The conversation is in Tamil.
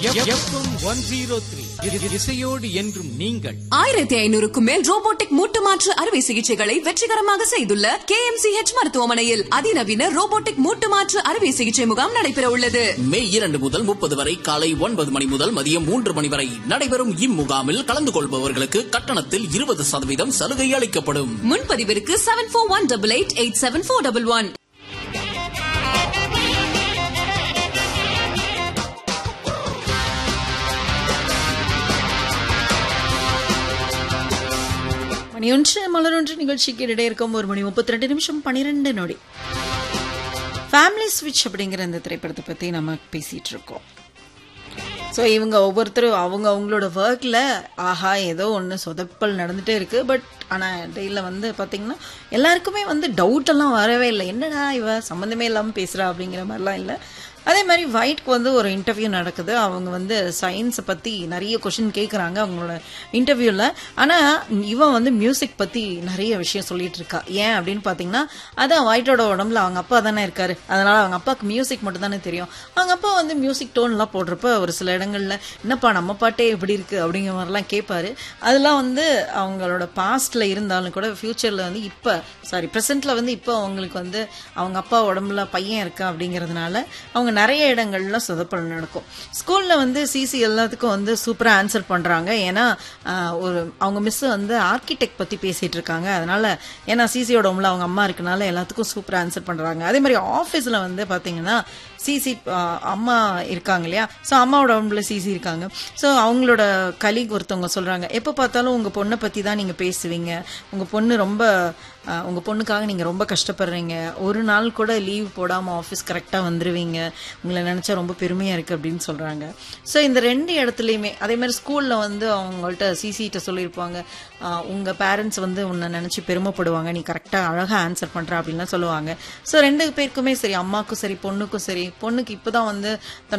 எஃப்எம் ஒன் ஜீரோ த்ரீ இசையோடு என்றும் நீங்கள் ஆயிரத்தி ஐநூறுக்கும் மேல் ரோபோட்டிக் மூட்டு மாற்று அறுவை சிகிச்சைகளை வெற்றிகரமாக செய்துள்ள கே மருத்துவமனையில் அதிநவீன ரோபோட்டிக் மூட்டு மாற்று அறுவை சிகிச்சை முகாம் நடைபெற உள்ளது மே இரண்டு முதல் முப்பது வரை காலை ஒன்பது மணி முதல் மதியம் மூன்று மணி வரை நடைபெறும் இம்முகாமில் கலந்து கொள்பவர்களுக்கு கட்டணத்தில் இருபது சதவீதம் சலுகை அளிக்கப்படும் முன்பதிவிற்கு seven four one double eight eight seven four double one மணியொன்று மலரொன்று நிகழ்ச்சிக்கு இடையே இருக்கும் ஒரு மணி முப்பத்தி ரெண்டு நிமிஷம் பன்னிரெண்டு நொடி ஃபேமிலி ஸ்விட்ச் அப்படிங்கிற இந்த திரைப்படத்தை பற்றி நம்ம பேசிட்டு இருக்கோம் ஸோ இவங்க ஒவ்வொருத்தரும் அவங்க அவங்களோட ஒர்க்கில் ஆஹா ஏதோ ஒன்று சொதப்பல் நடந்துகிட்டே இருக்கு பட் ஆனால் இடையில வந்து பார்த்தீங்கன்னா எல்லாருக்குமே வந்து டவுட் எல்லாம் வரவே இல்லை என்னடா இவ சம்மந்தமே இல்லாமல் பேசுகிறா அப்படிங்கிற மாதிரிலாம் இல்லை அதே மாதிரி ஒயிட்க்கு வந்து ஒரு இன்டர்வியூ நடக்குது அவங்க வந்து சயின்ஸை பற்றி நிறைய கொஷின் கேட்குறாங்க அவங்களோட இன்டர்வியூவில் ஆனால் இவன் வந்து மியூசிக் பற்றி நிறைய விஷயம் சொல்லிட்டு இருக்கா ஏன் அப்படின்னு பார்த்தீங்கன்னா அதான் ஒயிட்டோட உடம்புல அவங்க அப்பா தானே இருக்காரு அதனால அவங்க அப்பாவுக்கு மியூசிக் மட்டும் தானே தெரியும் அவங்க அப்பா வந்து மியூசிக் டோன்லாம் போடுறப்ப ஒரு சில இடங்கள்ல என்னப்பா நம்ம பாட்டே எப்படி இருக்கு அப்படிங்கிற மாதிரிலாம் கேட்பாரு அதெல்லாம் வந்து அவங்களோட பாஸ்ட்ல இருந்தாலும் கூட ஃபியூச்சர்ல வந்து இப்போ சாரி ப்ரெசென்ட்ல வந்து இப்போ அவங்களுக்கு வந்து அவங்க அப்பா உடம்புல பையன் இருக்கா அப்படிங்கிறதுனால அவங்க நிறைய இடங்கள்ல சொதப்பல் நடக்கும் ஸ்கூல்ல வந்து சிசி எல்லாத்துக்கும் வந்து சூப்பரா ஆன்சர் பண்றாங்க ஏன்னா ஆஹ், ஒரு அவங்க மிஸ் வந்து ஆர்கிடெக்ட் பத்தி பேசிட்டு இருக்காங்க அதனால ஏன்னா சிசியோட உடம்புல அவங்க அம்மா இருக்கனால எல்லாத்துக்கும் சூப்பரா ஆன்சர் பண்றாங்க அதே மாதிரி ஆஃபீஸ்ல வந்து பாத்தீங்கன்னா சிசி அம்மா இருக்காங்க இல்லையா ஸோ அம்மாவோட உடம்புல சிசி இருக்காங்க ஸோ அவங்களோட கலீக் ஒருத்தவங்க சொல்றாங்க எப்போ பார்த்தாலும் உங்க பொண்ணை பத்தி தான் நீங்க பேசுவீங்க உங்க பொண்ணு ரொம்ப ஆஹ், உங்க பொண்ணுக்காக நீங்க ரொம்ப கஷ்டப்படுறீங்க ஒரு நாள் கூட லீவ் போடாம ஆஃபீஸ் கரெக்டா வந்துருவீங்க உங்களை நினைச்சா ரொம்ப பெருமையா இருக்கு அப்படின்னு சொல்றாங்க ஸோ இந்த ரெண்டு இடத்துலையுமே அதே மாதிரி ஸ்கூல்ல வந்து அவங்கள்ட்ட சிசிட்ட சொல்லியிருப்பாங்க ஆஹ், உங்க பேரண்ட்ஸ் வந்து உன்னை நினைச்சு பெருமைப்படுவாங்க நீ கரெக்டா அழகா ஆன்சர் பண்ற அப்படின்லாம் சொல்லுவாங்க ஸோ ரெண்டு பேருக்குமே சரி அம்மாக்கும் சரி பொண்ணுக்கும் சரி பொண்ணுக்கு இப்பதான் வந்து தன்னோட